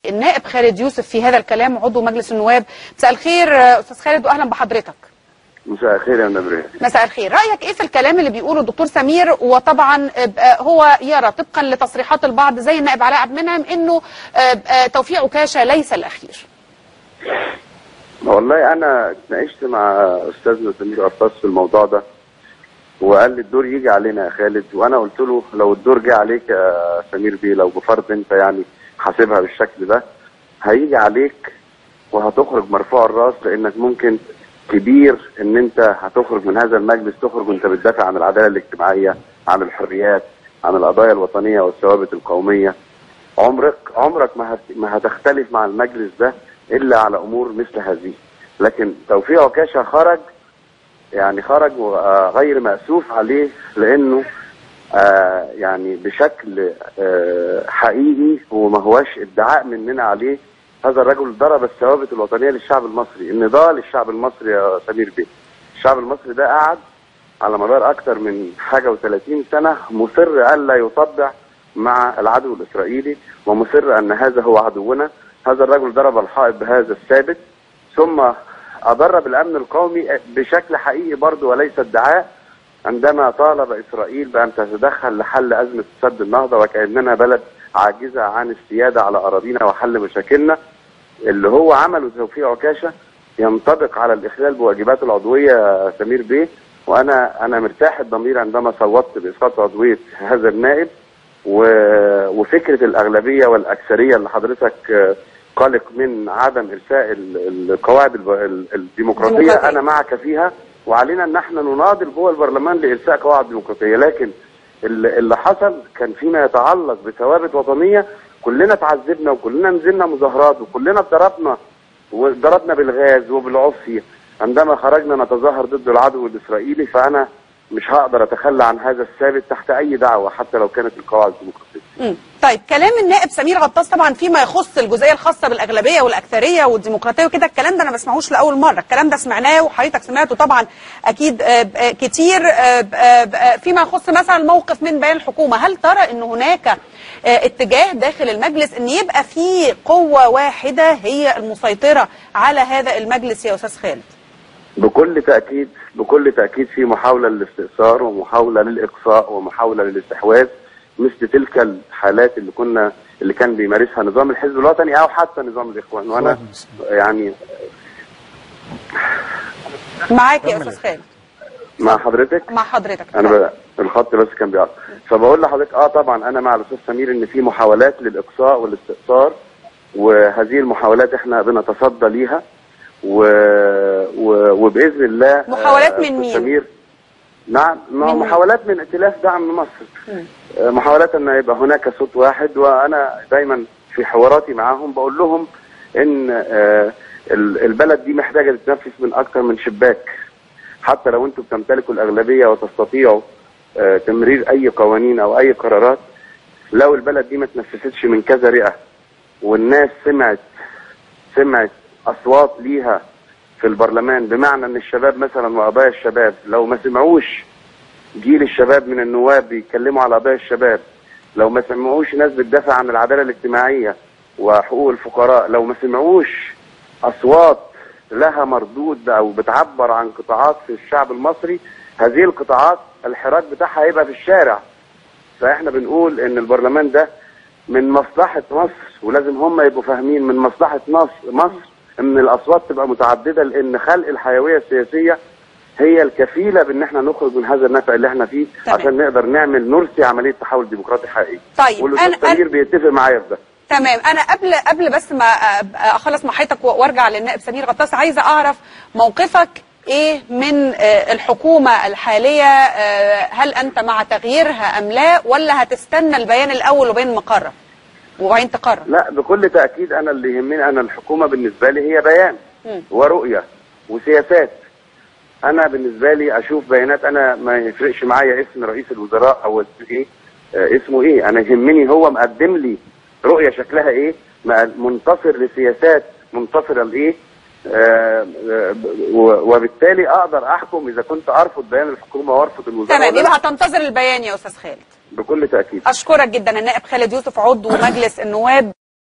النائب خالد يوسف في هذا الكلام عضو مجلس النواب مساء الخير آه، استاذ خالد واهلا بحضرتك مساء الخير يا نبري مساء الخير رايك ايه في الكلام اللي بيقوله الدكتور سمير وطبعا آه، هو يرى طبقا لتصريحات البعض زي النائب علاء عبد المنعم انه آه، آه، توفيق عكاشه ليس الاخير والله انا اتناقشت مع استاذنا سمير قرطاس في الموضوع ده وقال لي الدور يجي علينا يا خالد وانا قلت له لو الدور جه عليك يا سمير بيه لو بفرض انت يعني حاسبها بالشكل ده هيجي عليك وهتخرج مرفوع الراس لانك ممكن كبير ان انت هتخرج من هذا المجلس تخرج وانت بتدافع عن العداله الاجتماعيه عن الحريات عن القضايا الوطنيه والثوابت القوميه عمرك عمرك ما هت- ما هتختلف مع المجلس ده الا على امور مثل هذه لكن توفيق عكاشه خرج يعني خرج غير مأسوف عليه لانه آه يعني بشكل آه حقيقي وما هواش ادعاء مننا عليه هذا الرجل ضرب الثوابت الوطنيه للشعب المصري النضال للشعب المصري يا سمير بيه الشعب المصري ده قعد على مدار اكثر من حاجه و30 سنه مصر الا يطبع مع العدو الاسرائيلي ومصر ان هذا هو عدونا هذا الرجل ضرب الحائط بهذا الثابت ثم اضر بالامن القومي بشكل حقيقي برضه وليس ادعاء عندما طالب اسرائيل بان تتدخل لحل ازمه سد النهضه وكاننا بلد عاجزه عن السياده على اراضينا وحل مشاكلنا اللي هو عمله توفيق عكاشه ينطبق على الاخلال بواجباته العضويه يا سمير بيه وانا انا مرتاح الضمير عندما صوتت باسقاط عضويه هذا النائب و... وفكره الاغلبيه والاكثريه اللي حضرتك آه، قلق من عدم ارساء ال- القواعد الب- ال- الديمقراطيه الديمقراطية. انا معك فيها وعلينا ان احنا نناضل جوه البرلمان لارساء قواعد ديمقراطيه لكن اللي اللي حصل كان فيما يتعلق بثوابت وطنيه كلنا تعذبنا وكلنا نزلنا مظاهرات وكلنا اتضربنا وضربنا بالغاز وبالعصي عندما خرجنا نتظاهر ضد العدو الاسرائيلي فانا مش هقدر اتخلى عن هذا الثابت تحت اي دعوه حتى لو كانت القواعد الديمقراطيه. مم. طيب كلام النائب سمير غطاس طبعا فيما يخص الجزئيه الخاصه بالاغلبيه والاكثريه والديمقراطيه وكده الكلام ده انا ما بسمعوش لاول مره الكلام ده سمعناه وحضرتك سمعته طبعا اكيد آه، آه، كتير آه، آه، آه، فيما يخص مثلا موقف من بيان الحكومه هل ترى ان هناك آه، اتجاه داخل المجلس ان يبقى في قوه واحده هي المسيطره على هذا المجلس يا استاذ خالد بكل تاكيد بكل تاكيد في محاوله للاستئثار ومحاوله للاقصاء ومحاوله للاستحواذ مثل تلك الحالات اللي كنا اللي كان بيمارسها نظام الحزب الوطني او حتى نظام الاخوان وانا يعني معاك يا استاذ خالد مع حضرتك مع حضرتك انا ب... الخط بس كان بيقطع فبقول لحضرتك اه طبعا انا مع الاستاذ سمير ان في محاولات للاقصاء والاستئثار وهذه المحاولات احنا بنتصدى ليها و... و... وباذن الله محاولات آه، من أستاذ مين؟ سمير نعم ما من مين؟ محاولات من ائتلاف دعم مصر آه، محاولات ان يبقى هناك صوت واحد وانا دايما في حواراتي معاهم بقول لهم ان آه، ال- البلد دي محتاجه تتنفس من اكثر من شباك حتى لو انتم بتمتلكوا الاغلبيه وتستطيعوا آه، تمرير اي قوانين او اي قرارات لو البلد دي ما تنفستش من كذا رئه والناس سمعت سمعت اصوات ليها في البرلمان بمعنى ان الشباب مثلا وقضايا الشباب لو ما سمعوش جيل الشباب من النواب بيتكلموا على قضايا الشباب لو ما سمعوش ناس بتدافع عن العداله الاجتماعيه وحقوق الفقراء لو ما سمعوش اصوات لها مردود او بتعبر عن قطاعات في الشعب المصري هذه القطاعات الحراك بتاعها هيبقى في الشارع فاحنا بنقول ان البرلمان ده من مصلحه مصر ولازم هم يبقوا فاهمين من مصلحه مصر مصر ان الاصوات تبقى متعدده لان خلق الحيويه السياسيه هي الكفيله بان احنا نخرج من هذا النفق اللي احنا فيه تمام. عشان نقدر نعمل نرسي عمليه تحول ديمقراطي حقيقي طيب، والاستاذ أنا- أنا- سمير بيتفق معايا في ده تمام انا قبل قبل بس ما أ- اخلص مع حضرتك و- وارجع للنائب سمير غطاس عايزه اعرف موقفك ايه من آه، الحكومه الحاليه آه، هل انت مع تغييرها ام لا ولا هتستنى البيان الاول وبين مقرر وبعدين تقرر لا بكل تاكيد انا اللي يهمني انا الحكومه بالنسبه لي هي بيان مم. ورؤيه وسياسات انا بالنسبه لي اشوف بيانات انا ما يفرقش معايا اسم رئيس الوزراء او اسم ايه آه اسمه ايه انا يهمني هو مقدم لي رؤيه شكلها ايه مق- منتصر لسياسات منتصره لايه آه آه و- وبالتالي اقدر احكم اذا كنت ارفض بيان الحكومه وارفض الوزراء تمام ولا يبقى لا. هتنتظر البيان يا استاذ خالد بكل تاكيد اشكرك جدا النائب خالد يوسف عضو مجلس النواب